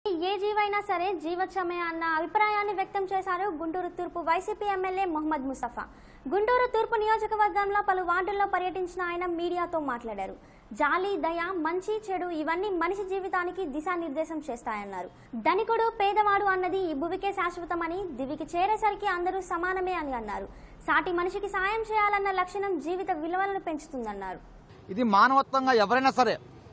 ఏ జీవైనా సరే జీవోత్సవమే అన్న అభిప్రాయాన్ని వ్యక్తం చేశారు గుంటూరు తూర్పు వైసీపీ ఎమ్మెల్యే మొహమ్మద్ ముస్తఫా గుంటూరు తూర్పు నియోజకవర్గంలో పలు వార్డుల్లో పర్యటించిన ఆయన మీడియాతో మాట్లాడారు జాలి దయ మంచి చెడు ఇవన్నీ మనిషి జీవితానికి దిశానిర్దేశం చేస్తాయన్నారు ధనికుడు పేదవాడు అన్నది ఈ భువికే శాశ్వతమని దివికి చేరేసరికి అందరూ సమానమే అని అన్నారు సాటి మనిషికి సాయం చేయాలన్న లక్షణం జీవిత విలువలను పెంచుతుందన్నారు ఇది మానవత్వంగా ఎవరైనా సరే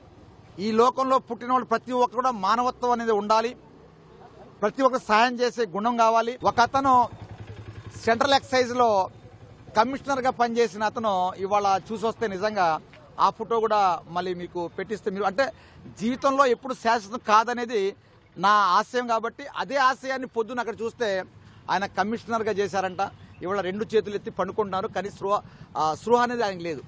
ఈ లోకంలో పుట్టిన వాళ్ళు ప్రతి ఒక్కరు కూడా మానవత్వం అనేది ఉండాలి ప్రతి ఒక్కరు సహాయం చేసే గుణం కావాలి ఒక అతను సెంట్రల్ ఎక్సైజ్ లో కమిషనర్ గా పనిచేసిన అతను ఇవాళ చూసి వస్తే నిజంగా ఆ ఫోటో కూడా మళ్ళీ మీకు పెట్టిస్తే మీరు అంటే జీవితంలో ఎప్పుడు శాశ్వతం కాదనేది నా ఆశయం కాబట్టి అదే ఆశయాన్ని పొద్దున అక్కడ చూస్తే ఆయన కమిషనర్ గా చేశారంట ఇవాళ రెండు చేతులు ఎత్తి పండుకుంటున్నారు కానీ స్పృహ ఆ, స్పృహ అనేది ఆయనకి లేదు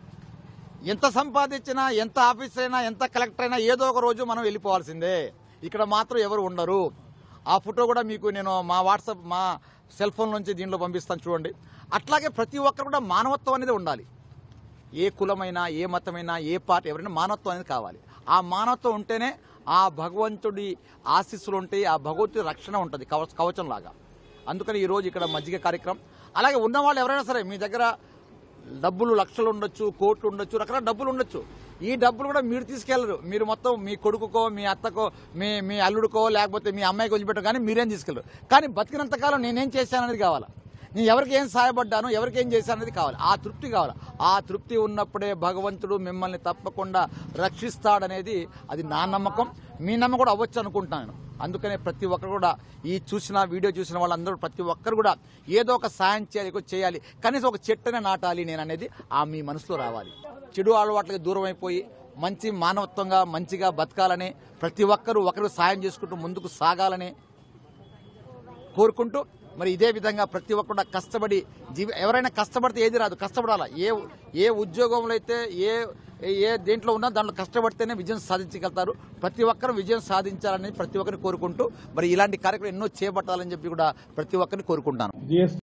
ఎంత సంపాదించినా ఎంత ఆఫీస్ అయినా ఎంత కలెక్టర్ అయినా ఏదో ఒక రోజు మనం వెళ్ళిపోవాల్సిందే ఇక్కడ మాత్రం ఎవరు ఉండరు ఆ ఫోటో కూడా మీకు నేను మా వాట్సాప్ మా సెల్ ఫోన్ నుంచి దీంట్లో పంపిస్తాను చూడండి అట్లాగే ప్రతి ఒక్కరు కూడా మానవత్వం అనేది ఉండాలి ఏ కులమైనా ఏ మతమైనా ఏ పార్టీ ఎవరైనా మానవత్వం అనేది కావాలి ఆ మానవత్వం ఉంటేనే ఆ భగవంతుడి ఆశీస్సులు ఉంటాయి ఆ భగవంతుడి రక్షణ ఉంటుంది కవచ కవచం లాగా అందుకని ఈ రోజు ఇక్కడ మజ్జిగ కార్యక్రమం అలాగే ఉన్నవాళ్ళు ఎవరైనా సరే మీ దగ్గర డబ్బులు లక్షలు ఉండొచ్చు కోట్లు ఉండొచ్చు రకరకాల డబ్బులు ఉండొచ్చు ఈ డబ్బులు కూడా మీరు తీసుకెళ్లరు మీరు మొత్తం మీ కొడుకుకో మీ అత్తకో మీ మీ అల్లుడికో లేకపోతే మీ అమ్మాయికి వదిలిపెట్టరు కానీ మీరేం తీసుకెళ్ళరు కానీ బతికినంత కాలం నేనేం చేశాననేది కావాలా నేను ఎవరికి ఏం సహాయపడ్డాను ఎవరికి ఏం చేశాను అనేది కావాలి ఆ తృప్తి కావాలి ఆ తృప్తి ఉన్నప్పుడే భగవంతుడు మిమ్మల్ని తప్పకుండా రక్షిస్తాడనేది అది నా నమ్మకం మీ నమ్మకం కూడా అవ్వచ్చు అనుకుంటున్నాను అందుకనే ప్రతి ఒక్కరు కూడా ఈ చూసిన వీడియో చూసిన వాళ్ళందరూ ప్రతి ఒక్కరు కూడా ఏదో ఒక సాయం చేయాలి ఏదో చేయాలి కనీసం ఒక చెట్టునే నాటాలి నేను అనేది ఆ మీ మనసులో రావాలి చెడు అలవాట్లకి దూరం అయిపోయి మంచి మానవత్వంగా మంచిగా బతకాలని ప్రతి ఒక్కరూ ఒకరు సాయం చేసుకుంటూ ముందుకు సాగాలని కోరుకుంటూ మరి ఇదే విధంగా ప్రతి ఒక్కరు కూడా కష్టపడి జీవి ఎవరైనా కష్టపడితే ఏది రాదు కష్టపడాలా ఏ ఏ ఉద్యోగంలో అయితే ఏ ఏ దేంట్లో ఉన్నా దాంట్లో కష్టపడితేనే విజయం సాధించగలుగుతారు ప్రతి ఒక్కరు విజయం సాధించాలని ప్రతి ఒక్కరిని కోరుకుంటూ మరి ఇలాంటి కార్యక్రమం ఎన్నో చేపట్టాలని చెప్పి కూడా ప్రతి ఒక్కరిని కోరుకుంటాను జిఎస్